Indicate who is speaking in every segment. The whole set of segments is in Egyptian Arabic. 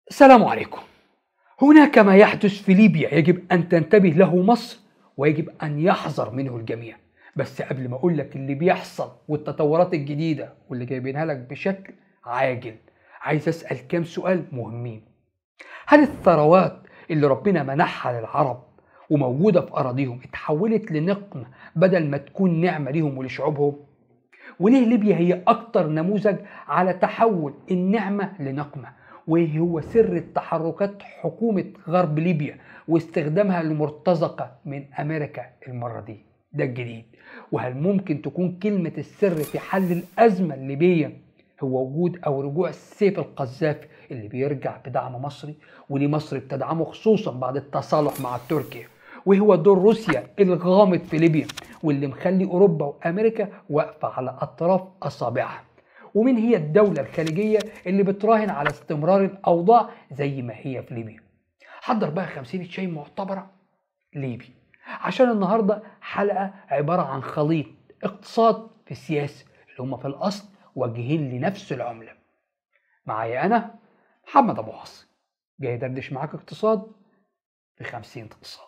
Speaker 1: السلام عليكم هناك ما يحدث في ليبيا يجب أن تنتبه له مصر ويجب أن يحذر منه الجميع بس قبل ما أقول لك اللي بيحصل والتطورات الجديدة واللي جايبينها لك بشكل عاجل عايز أسأل كام سؤال مهمين هل الثروات اللي ربنا منحها للعرب وموجودة في أراضيهم اتحولت لنقمة بدل ما تكون نعمة ليهم ولشعوبهم وليه ليبيا هي أكتر نموذج على تحول النعمة لنقمة وايه هو سر التحركات حكومة غرب ليبيا واستخدامها لمرتزقة من أمريكا المرة دي ده الجديد وهل ممكن تكون كلمة السر في حل الأزمة الليبية هو وجود أو رجوع السيف القذافي اللي بيرجع بدعم مصري وليه مصر بتدعمه خصوصا بعد التصالح مع تركيا وهو دور روسيا الغامض في ليبيا واللي مخلي أوروبا وأمريكا واقفة على أطراف أصابعها ومين هي الدولة الخليجية اللي بتراهن على استمرار الأوضاع زي ما هي في ليبيا حضر بقى خمسين شاي معتبرة ليبي عشان النهاردة حلقة عبارة عن خليط اقتصاد في سياسة اللي هم في الأصل واجهين لنفس العملة معايا أنا محمد أبو عاصم جاي دردش معاك اقتصاد في خمسين اقتصاد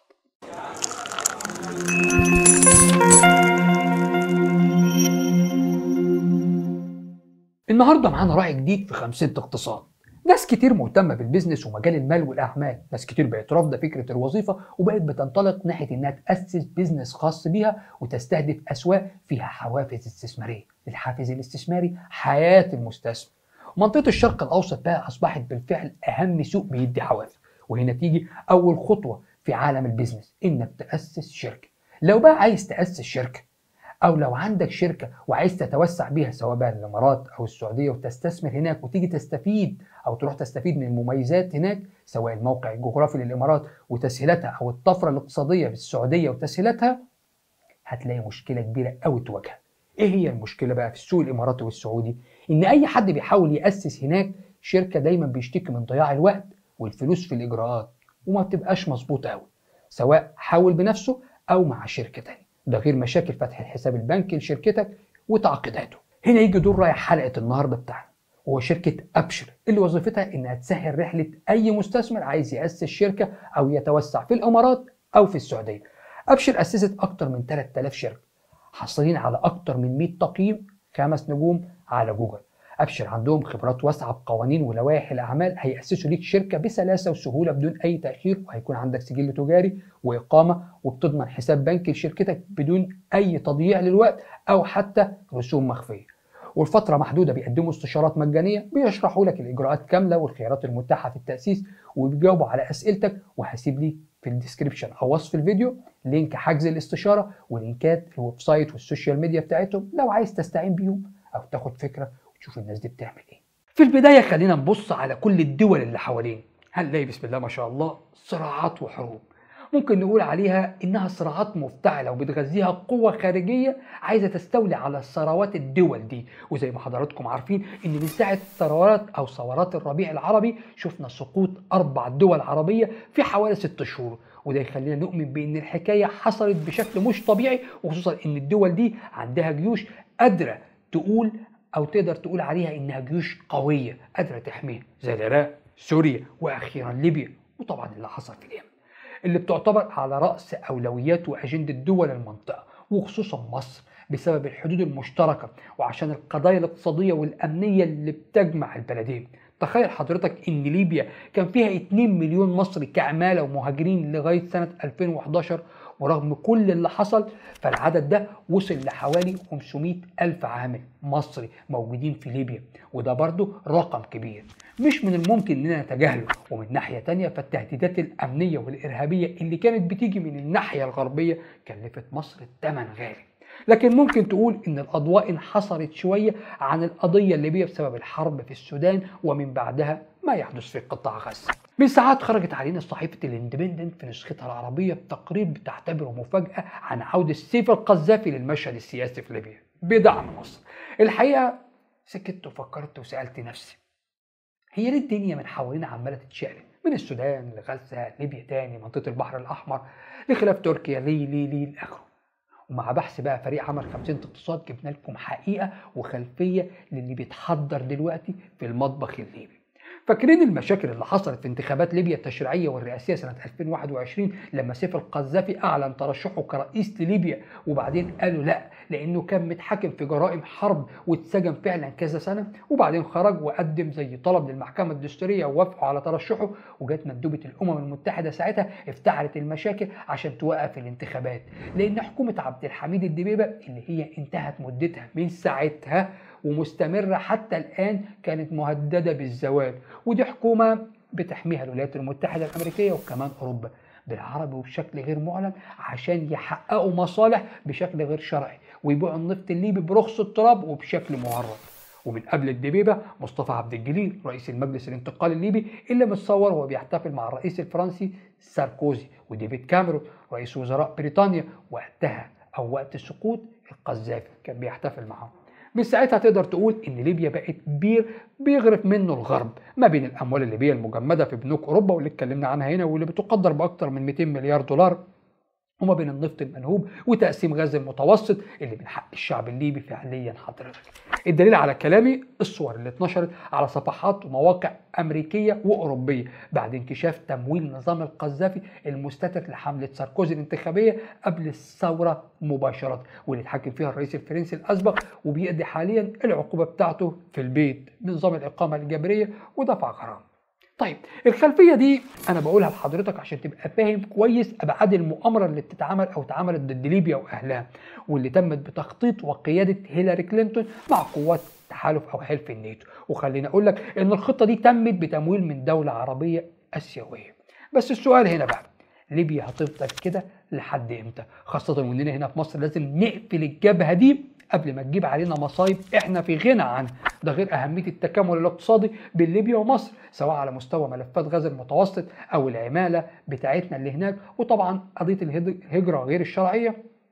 Speaker 1: النهارده معانا راعي جديد في خمسية اقتصاد ناس كتير مهتمة بالبيزنس ومجال المال والأعمال ناس كتير بقت رافضة فكرة الوظيفة وبقت بتنطلق ناحية إنها تأسس بيزنس خاص بيها وتستهدف أسواق فيها حوافز استثمارية الحافز الاستثماري حياة المستثمر منطقة الشرق الأوسط بقى أصبحت بالفعل أهم سوق بيدي حوافز وهنا تيجي أول خطوة في عالم البيزنس إنك تأسس شركة لو بقى عايز تأسس شركة او لو عندك شركه وعايز تتوسع بيها سواء بقى الامارات او السعوديه وتستثمر هناك وتيجي تستفيد او تروح تستفيد من المميزات هناك سواء الموقع الجغرافي للامارات وتسهيلاتها او الطفره الاقتصاديه في السعوديه وتسهيلاتها هتلاقي مشكله كبيره قوي تواجهها. ايه هي المشكله بقى في السوق الاماراتي والسعودي؟ ان اي حد بيحاول ياسس هناك شركه دايما بيشتكي من ضياع الوقت والفلوس في الاجراءات وما بتبقاش مظبوطه قوي سواء حاول بنفسه او مع شركه تانية. ده غير مشاكل فتح الحساب البنكي لشركتك وتعقيداته هنا يجي دور رايح حلقه النهارده بتاعنا وهو شركة أبشر اللي وظيفتها إنها تسهل رحلة أي مستثمر عايز يأسس شركة أو يتوسع في الإمارات أو في السعودية. أبشر أسست أكتر من 3000 شركة حاصلين على أكتر من 100 تقييم خمس نجوم على جوجل. أبشر عندهم خبرات واسعة بقوانين ولوائح الأعمال هيأسسوا ليك شركة بسلاسة وسهولة بدون أي تأخير وهيكون عندك سجل تجاري وإقامة وبتضمن حساب بنكي لشركتك بدون أي تضييع للوقت أو حتى رسوم مخفية. والفترة محدودة بيقدموا استشارات مجانية بيشرحوا لك الإجراءات كاملة والخيارات المتاحة في التأسيس وبيجاوبوا على أسئلتك وهسيب ليك في الديسكريبشن أو وصف الفيديو لينك حجز الاستشارة ولينكات الويب سايت والسوشيال ميديا بتاعتهم لو عايز تستعين بيهم أو تاخد فكرة وتشوف الناس دي بتعمل إيه. في البداية خلينا نبص على كل الدول اللي حوالينا هنلاقي بسم الله ما شاء الله صراعات وحروب ممكن نقول عليها انها صراعات مفتعله وبتغذيها قوه خارجيه عايزه تستولي على ثروات الدول دي وزي ما حضراتكم عارفين ان من ساعه ثورات او ثورات الربيع العربي شفنا سقوط اربع دول عربيه في حوالي ست شهور وده يخلينا نؤمن بان الحكايه حصلت بشكل مش طبيعي وخصوصا ان الدول دي عندها جيوش قادره تقول او تقدر تقول عليها انها جيوش قويه قادره تحميها زي العراق سوريا واخيرا ليبيا وطبعا اللي حصل في اليمن اللي بتعتبر على رأس أولويات وأجندة دول المنطقة وخصوصا مصر بسبب الحدود المشتركة وعشان القضايا الاقتصادية والأمنية اللي بتجمع البلدين تخيل حضرتك ان ليبيا كان فيها 2 مليون مصري كعمالة ومهاجرين لغاية سنة 2011 ورغم كل اللي حصل فالعدد ده وصل لحوالي 500 ألف عامل مصري موجودين في ليبيا وده برضه رقم كبير مش من الممكن اننا نتجاهله ومن ناحية تانية فالتهديدات الأمنية والإرهابية اللي كانت بتيجي من الناحية الغربية كلفت مصر الثمن غالي لكن ممكن تقول ان الاضواء انحصرت شويه عن القضيه الليبيه بسبب الحرب في السودان ومن بعدها ما يحدث في قطاع غزه. من ساعات خرجت علينا صحيفه الاندبندنت في نسختها العربيه بتقرير بتعتبره مفاجاه عن عوده السيف القذافي للمشهد السياسي في ليبيا بدعم مصر. الحقيقه سكت وفكرت وسالت نفسي هي ليه الدنيا من حوالينا عماله تتشقلب؟ من السودان لغزه ليبيا تاني منطقه البحر الاحمر لخلاف تركيا ليه ليه ليه لاخره. ومع بحث بقى فريق عمل 50 اقتصاد جبنا لكم حقيقه وخلفيه للي بيتحضر دلوقتي في المطبخ الليبي. فاكرين المشاكل اللي حصلت في انتخابات ليبيا التشريعية والرئاسية سنة 2021 لما سيف القذافي أعلن ترشحه كرئيس لليبيا وبعدين قالوا لا لأنه كان متحاكم في جرائم حرب واتسجن فعلا كذا سنة وبعدين خرج وقدم زي طلب للمحكمة الدستورية ووافقوا على ترشحه وجت مندوبة الأمم المتحدة ساعتها افتعلت المشاكل عشان توقف الانتخابات لأن حكومة عبد الحميد الدبيبة اللي هي انتهت مدتها من ساعتها ومستمرة حتى الآن كانت مهددة بالزوال ودي حكومة بتحميها الولايات المتحدة الأمريكية وكمان أوروبا بالعربي وبشكل غير معلن عشان يحققوا مصالح بشكل غير شرعي ويبيعوا النفط الليبي برخص التراب وبشكل مهرب ومن قبل الدبيبة مصطفى عبد الجليل رئيس المجلس الانتقالي الليبي اللي متصور وهو بيحتفل مع الرئيس الفرنسي ساركوزي وديفيد كاميرون رئيس وزراء بريطانيا وقتها أو وقت سقوط القذافي كان بيحتفل معهم من ساعتها تقدر تقول ان ليبيا بقت بير بيغرف منه الغرب ما بين الاموال الليبيه المجمده في بنوك اوروبا واللي اتكلمنا عنها هنا واللي بتقدر باكثر من 200 مليار دولار وما بين النفط المنهوب وتقسيم غاز المتوسط اللي من حق الشعب الليبي فعليا حضرتك الدليل على كلامي الصور اللي اتنشرت على صفحات ومواقع امريكيه واوروبيه بعد انكشاف تمويل نظام القذافي المستتر لحمله ساركوزي الانتخابيه قبل الثوره مباشره واللي اتحكم فيها الرئيس الفرنسي الاسبق وبيقضي حاليا العقوبه بتاعته في البيت بنظام الاقامه الجبريه ودفع غرام طيب الخلفيه دي انا بقولها لحضرتك عشان تبقى فاهم كويس ابعاد المؤامره اللي بتتعمل او اتعملت ضد ليبيا واهلها واللي تمت بتخطيط وقياده هيلاري كلينتون مع قوات تحالف او حلف الناتو وخليني اقول لك ان الخطه دي تمت بتمويل من دوله عربيه اسيويه بس السؤال هنا بقى ليبيا هتفضل كده لحد امتى خاصه واننا هنا في مصر لازم نقفل الجبهه دي قبل ما تجيب علينا مصايب احنا في غنى عنها ده غير اهميه التكامل الاقتصادي بين ليبيا ومصر سواء على مستوى ملفات غاز المتوسط او العماله بتاعتنا اللي هناك وطبعا قضيه الهجره غير الشرعيه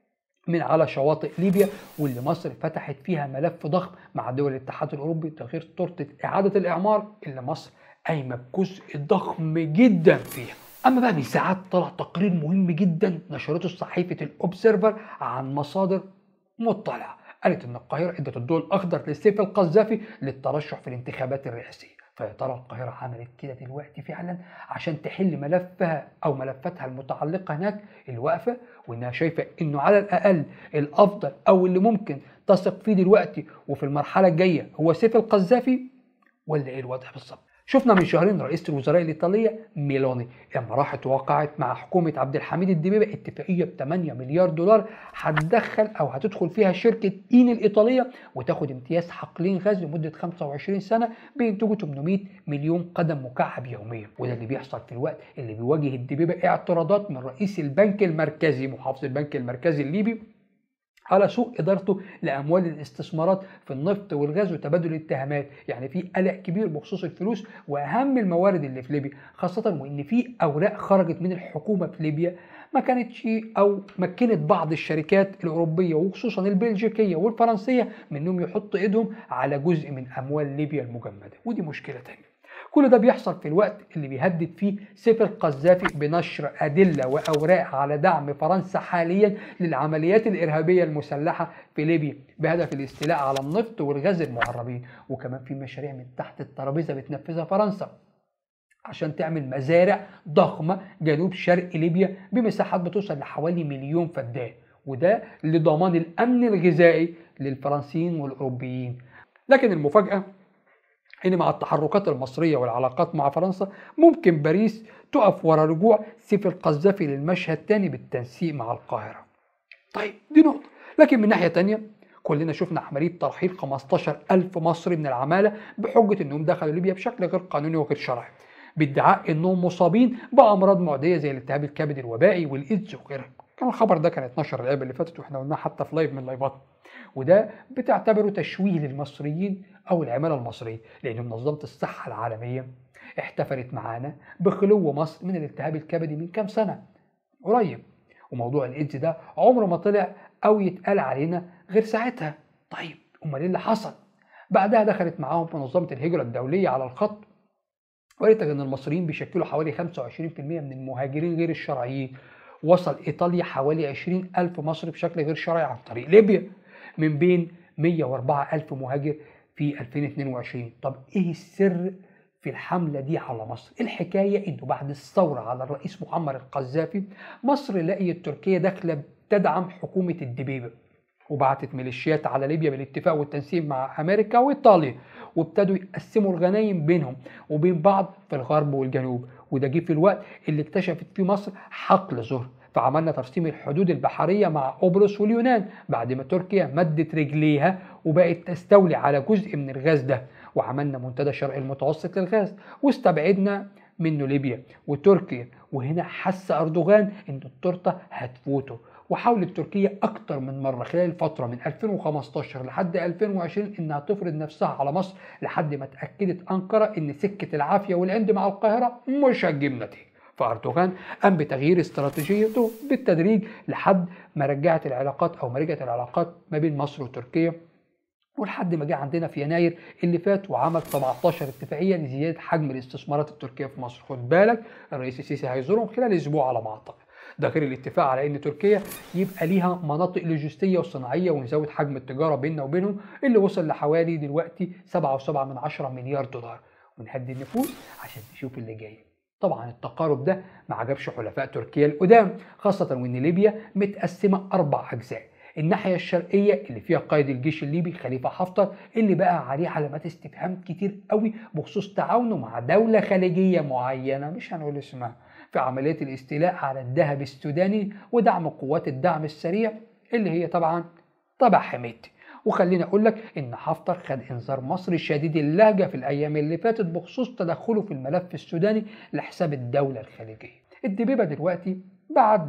Speaker 1: من على شواطئ ليبيا واللي مصر فتحت فيها ملف ضخم مع دول الاتحاد الاوروبي ده غير تورته اعاده الاعمار اللي مصر قايمه بجزء ضخم جدا فيها اما بقى من ساعات طلع تقرير مهم جدا نشرته صحيفه الاوبسيرفر عن مصادر مطلعه قالت ان القاهره ادت الضوء الاخضر لسيف القذافي للترشح في الانتخابات الرئاسيه فيا ترى القاهره عملت كده دلوقتي فعلا عشان تحل ملفها او ملفاتها المتعلقه هناك الواقفه وانها شايفه انه على الاقل الافضل او اللي ممكن تثق فيه دلوقتي وفي المرحله الجايه هو سيف القذافي ولا ايه الوضع بالظبط شفنا من شهرين رئيسة الوزراء الإيطالية ميلوني لما راحت وقعت مع حكومة عبد الحميد الدبيبة اتفاقية ب 8 مليار دولار هتدخل أو هتدخل فيها شركة إين الإيطالية وتاخد امتياز حقلين غاز لمدة 25 سنة بينتجوا 800 مليون قدم مكعب يوميا وده اللي بيحصل في الوقت اللي بيواجه الدبيبة اعتراضات من رئيس البنك المركزي محافظ البنك المركزي الليبي على سوء ادارته لاموال الاستثمارات في النفط والغاز وتبادل الاتهامات يعني في قلق كبير بخصوص الفلوس واهم الموارد اللي في ليبيا خاصه وان في اوراق خرجت من الحكومه في ليبيا ما كانتش او مكنت بعض الشركات الاوروبيه وخصوصا البلجيكيه والفرنسيه من انهم يحطوا ايدهم على جزء من اموال ليبيا المجمده ودي مشكله تانية كل ده بيحصل في الوقت اللي بيهدد فيه سيف القذافي بنشر أدلة وأوراق على دعم فرنسا حاليا للعمليات الإرهابية المسلحة في ليبيا بهدف الاستيلاء على النفط والغاز المعربين وكمان في مشاريع من تحت الترابيزة بتنفذها فرنسا عشان تعمل مزارع ضخمة جنوب شرق ليبيا بمساحات بتوصل لحوالي مليون فدان وده لضمان الأمن الغذائي للفرنسيين والأوروبيين لكن المفاجأة ان مع التحركات المصريه والعلاقات مع فرنسا ممكن باريس تقف ورا رجوع سيف القذافي للمشهد تاني بالتنسيق مع القاهره. طيب دي نقطه، لكن من ناحيه تانيه كلنا شفنا عمليه ترحيل 15 ألف مصري من العماله بحجه انهم دخلوا ليبيا بشكل غير قانوني وغير شرعي. بادعاء انهم مصابين بامراض معديه زي الالتهاب الكبد الوبائي والايدز وغيرها. كان الخبر ده كان 12 العيب اللي فاتت واحنا قلناه حتى في لايف من لايفات. وده بتعتبره تشويه للمصريين او العماله المصريه لان منظمه الصحه العالميه احتفلت معانا بخلو مصر من الالتهاب الكبدي من كام سنه قريب وموضوع الايدز ده عمره ما طلع او يتقال علينا غير ساعتها طيب امال ايه اللي حصل بعدها دخلت معاهم منظمه الهجره الدوليه على الخط وقالت ان المصريين بيشكلوا حوالي 25% من المهاجرين غير الشرعيين وصل ايطاليا حوالي 20 الف مصري بشكل غير شرعي عن طريق ليبيا من بين 104 الف مهاجر في 2022 طب ايه السر في الحملة دي على مصر الحكاية إنه بعد الثورة على الرئيس معمر القذافي مصر لقيت تركيا داخلة تدعم حكومة الدبيبة وبعتت ميليشيات على ليبيا بالاتفاق والتنسيق مع امريكا وايطاليا وابتدوا يقسموا الغنايم بينهم وبين بعض في الغرب والجنوب وده جه في الوقت اللي اكتشفت فيه مصر حقل زهر فعملنا ترسيم الحدود البحرية مع قبرص واليونان بعد ما تركيا مدت رجليها وبقت تستولي على جزء من الغاز ده وعملنا منتدى الشرق المتوسط للغاز واستبعدنا منه ليبيا وتركيا وهنا حس أردوغان إن التورتة هتفوته وحاولت تركيا أكتر من مرة خلال الفترة من 2015 لحد 2020 إنها تفرض نفسها على مصر لحد ما اتأكدت أنقرة إن سكة العافية والعند مع القاهرة مش هتجيب نتيجة فأردوغان قام بتغيير استراتيجيته بالتدريج لحد ما رجعت العلاقات أو ما رجعت العلاقات ما بين مصر وتركيا ولحد ما جه عندنا في يناير اللي فات وعمل 17 اتفاقيه لزياده حجم الاستثمارات التركيه في مصر خد بالك الرئيس السيسي هيزورهم خلال اسبوع على ما اعتقد ده غير الاتفاق على ان تركيا يبقى ليها مناطق لوجستيه وصناعيه ونزود حجم التجاره بيننا وبينهم اللي وصل لحوالي دلوقتي 7.7 من 10 مليار دولار ونهدي النفوس عشان نشوف اللي جاي طبعا التقارب ده ما عجبش حلفاء تركيا القدام خاصة وان ليبيا متقسمة أربع أجزاء الناحية الشرقية اللي فيها قائد الجيش الليبي خليفة حفتر اللي بقى عليه علامات استفهام كتير قوي بخصوص تعاونه مع دولة خليجية معينة مش هنقول اسمها في عملية الاستيلاء على الذهب السوداني ودعم قوات الدعم السريع اللي هي طبعا تبع حميتي وخليني اقول لك ان حفتر خد انذار مصري شديد اللهجه في الايام اللي فاتت بخصوص تدخله في الملف السوداني لحساب الدوله الخليجيه. الدبيبه دلوقتي بعد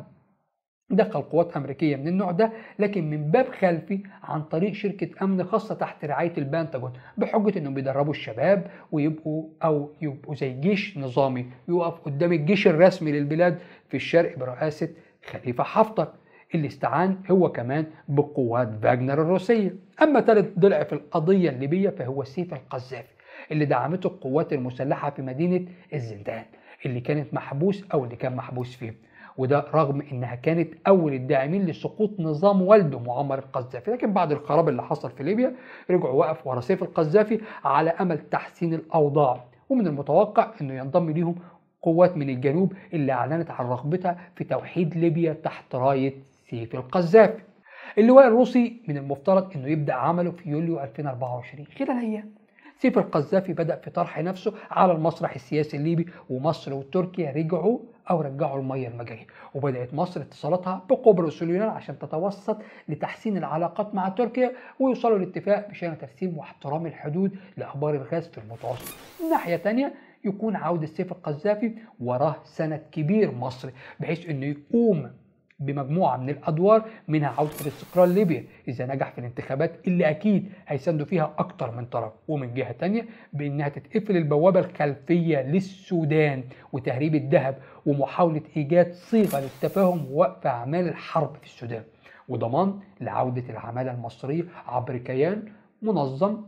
Speaker 1: دخل قوات أمريكية من النوع ده لكن من باب خلفي عن طريق شركة أمن خاصة تحت رعاية البنتاجون بحجة إنهم بيدربوا الشباب ويبقوا أو يبقوا زي جيش نظامي يقف قدام الجيش الرسمي للبلاد في الشرق برئاسة خليفة حفتر اللي استعان هو كمان بقوات فاجنر الروسية أما ثالث ضلع في القضية الليبية فهو سيف القذافي اللي دعمته القوات المسلحة في مدينة الزندان اللي كانت محبوس أو اللي كان محبوس فيه وده رغم انها كانت اول الداعمين لسقوط نظام والده معمر القذافي لكن بعد الخراب اللي حصل في ليبيا رجعوا وقف ورا سيف القذافي على امل تحسين الاوضاع ومن المتوقع انه ينضم ليهم قوات من الجنوب اللي اعلنت عن رغبتها في توحيد ليبيا تحت رايه سيف القذافي اللواء الروسي من المفترض انه يبدا عمله في يوليو 2024 خلال ايام سيف القذافي بدأ في طرح نفسه على المسرح السياسي الليبي ومصر وتركيا رجعوا أو رجعوا المية المجاري وبدأت مصر اتصالاتها بقبرص واليونان عشان تتوسط لتحسين العلاقات مع تركيا ويوصلوا لاتفاق بشأن ترسيم واحترام الحدود لأخبار الغاز في المتوسط من ناحية تانية يكون عودة سيف القذافي وراه سند كبير مصري بحيث انه يقوم بمجموعة من الأدوار منها عودة الاستقرار ليبيا إذا نجح في الانتخابات اللي أكيد هيساندوا فيها أكتر من طرف ومن جهة تانية بإنها تتقفل البوابة الخلفية للسودان وتهريب الذهب ومحاولة إيجاد صيغة للتفاهم ووقف أعمال الحرب في السودان وضمان لعودة العمالة المصرية عبر كيان منظم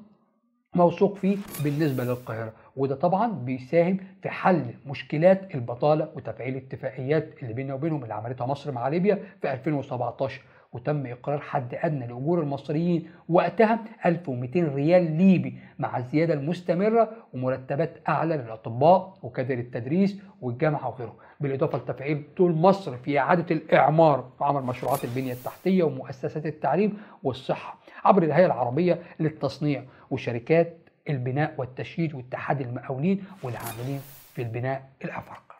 Speaker 1: موثوق فيه بالنسبة للقاهرة وده طبعا بيساهم في حل مشكلات البطالة وتفعيل الاتفاقيات اللي بيننا وبينهم اللي عملتها مصر مع ليبيا في 2017 وتم إقرار حد أدنى لأجور المصريين وقتها 1200 ريال ليبي مع الزيادة المستمرة ومرتبات أعلى للأطباء وكادر التدريس والجامعة وغيره بالإضافة لتفعيل طول مصر في إعادة الإعمار وعمل مشروعات البنية التحتية ومؤسسات التعليم والصحة عبر الهيئة العربية للتصنيع وشركات البناء والتشييد واتحاد المقاولين والعاملين في البناء الأفارقة.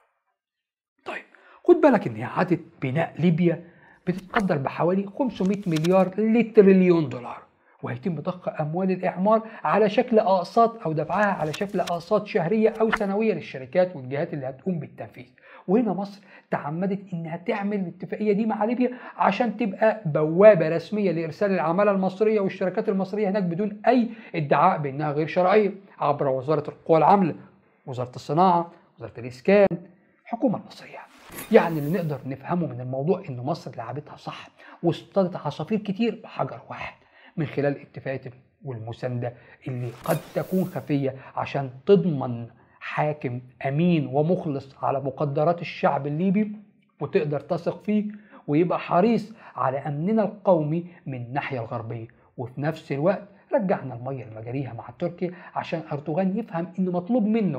Speaker 1: طيب خد بالك إن إعادة بناء ليبيا بتتقدر بحوالي 500 مليار لتريليون دولار وهيتم ضخ اموال الاعمار على شكل اقساط او دفعها على شكل اقساط شهريه او سنويه للشركات والجهات اللي هتقوم بالتنفيذ وهنا مصر تعمدت انها تعمل الاتفاقيه دي مع ليبيا عشان تبقى بوابه رسميه لارسال العماله المصريه والشركات المصريه هناك بدون اي ادعاء بانها غير شرعيه عبر وزاره القوى العامله وزاره الصناعه وزاره الاسكان الحكومه المصريه يعني اللي نقدر نفهمه من الموضوع ان مصر لعبتها صح واصطادت عصافير كتير بحجر واحد من خلال الاتفاقات والمسانده اللي قد تكون خفيه عشان تضمن حاكم امين ومخلص على مقدرات الشعب الليبي وتقدر تثق فيه ويبقى حريص على امننا القومي من الناحيه الغربيه وفي نفس الوقت رجعنا الميه المجاريها مع تركيا عشان اردوغان يفهم انه مطلوب منه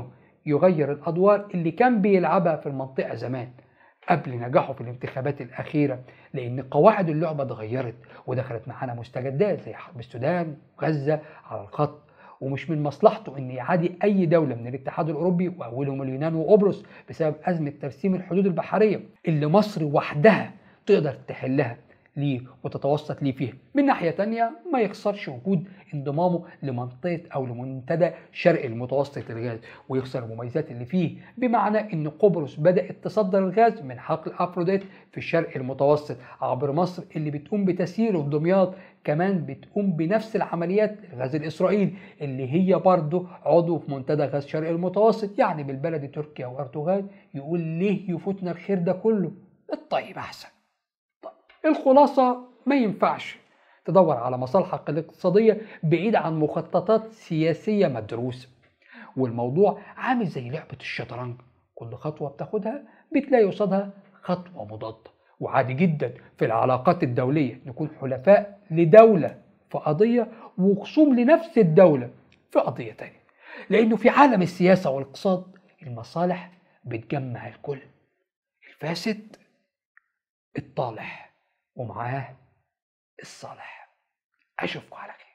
Speaker 1: يغير الأدوار اللي كان بيلعبها في المنطقة زمان قبل نجاحه في الانتخابات الأخيرة لأن قواعد اللعبة اتغيرت ودخلت معانا مستجدات زي حرب السودان وغزة على الخط ومش من مصلحته ان يعادي اي دوله من الاتحاد الاوروبي واولهم اليونان وقبرص بسبب ازمه ترسيم الحدود البحريه اللي مصر وحدها تقدر تحلها ليه وتتوسط ليه فيها من ناحية تانية ما يخسرش وجود انضمامه لمنطقة أو لمنتدى شرق المتوسط الغاز ويخسر المميزات اللي فيه بمعنى أن قبرص بدأت تصدر الغاز من حقل أفروديت في الشرق المتوسط عبر مصر اللي بتقوم بتسييره في دمياط كمان بتقوم بنفس العمليات الغاز الإسرائيلي اللي هي برضه عضو في منتدى غاز شرق المتوسط يعني بالبلد تركيا وأردوغان يقول ليه يفوتنا الخير ده كله الطيب أحسن الخلاصة ما ينفعش تدور على مصالحك الاقتصادية بعيد عن مخططات سياسية مدروسة والموضوع عامل زي لعبة الشطرنج كل خطوة بتاخدها بتلاقي قصادها خطوة مضادة وعادي جدا في العلاقات الدولية نكون حلفاء لدولة في قضية وخصوم لنفس الدولة في قضية تانية لأنه في عالم السياسة والاقتصاد المصالح بتجمع الكل الفاسد الطالح ومعاه الصالح أشوفكم على خير